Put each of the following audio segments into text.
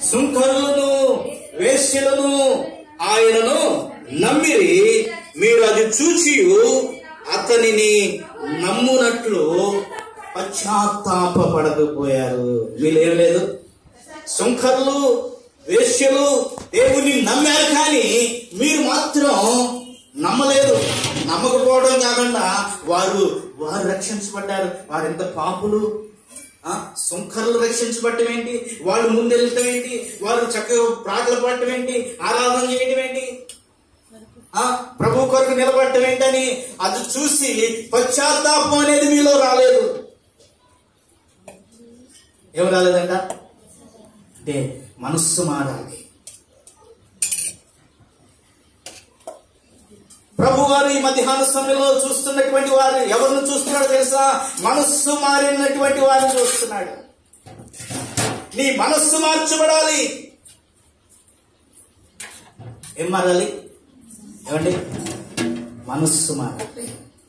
సుంకరులను వేశ్యలను ఆయనను నమ్మిరి మీరు అది చూచి అతనిని నమ్మునట్లు పశ్చాత్తాపడకపోయారు వీళ్ళు ఏం లేదు సుంకరులు వేశ్యలు దేవుని నమ్మారు కానీ మీరు మాత్రం నమ్మలేదు నమ్మకపోవడం కాకుండా వారు వారు రక్షించబడ్డారు వారు ఎంత పాపులు ఆ, సుంకర్లు రక్షించబడటం ఏంటి వాళ్ళు ముందెళ్ళటం ఏంటి వారు చక్కగా ప్రాటలు పడటం ఏంటి ఆరాధన చేయటం ఏంటి ఆ, ప్రభు కొరకు నిలబడటం ఏంటని అది చూసి పశ్చాత్తాపం అనేది మీలో రాలేదు ఏం రాలేదంట అంటే మనస్సు మారాలి ప్రభు వారు ఈ మధ్యాహ్న సమయంలో చూస్తున్నటువంటి వారు ఎవరిని చూస్తున్నాడు తెలుసా మనస్సు మారినటువంటి వారిని చూస్తున్నాడు నీ మనస్సు మార్చబడాలి ఏం మారాలి ఏమండి మనస్సు మారాలి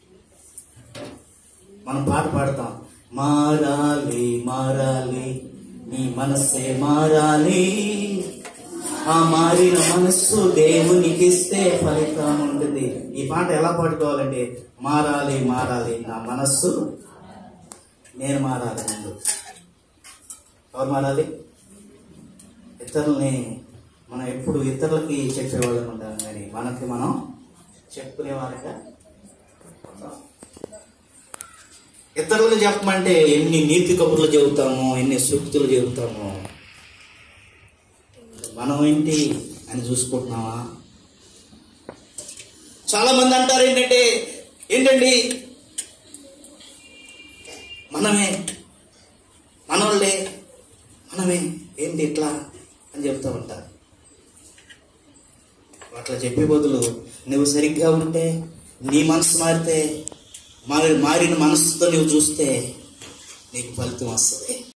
మనం పాట పాడతాం మారాలి మారాలి నీ మనస్సే మారాలి ఆ మారిన మనస్సు దేవునికి ఇస్తే ఫలితం ఉంటుంది ఈ పాట ఎలా పాడుకోవాలంటే మారాలి మారాలి నా మనస్సు నేను మారాలి ముందు ఎవరు మారాలి ఇతరుల్ని మనం ఎప్పుడు ఇతరులకి చెప్పేవాళ్ళం ఉంటాం కానీ మనకి మనం చెప్పుకునే వాళ్ళగా ఉంటాం. ఇతరులకు చెప్పమంటే ఎన్ని నీతి కబుర్లు చెబుతామో ఎన్ని సూక్తులు చెబుతామో మనం ఏంటి అని చూసుకుంటున్నావా చాలా మంది అంటారు ఏంటంటే ఏంటండి మనమే మనోళ్ళే మనమే ఏంటి ఇట్లా అని చెప్తూ ఉంటారు అట్లా చెప్పే బదులు నువ్వు సరిగ్గా ఉంటే నీ మనసు మారితే మారి మారిన మనసుతో నువ్వు చూస్తే నీకు ఫలితం వస్తుంది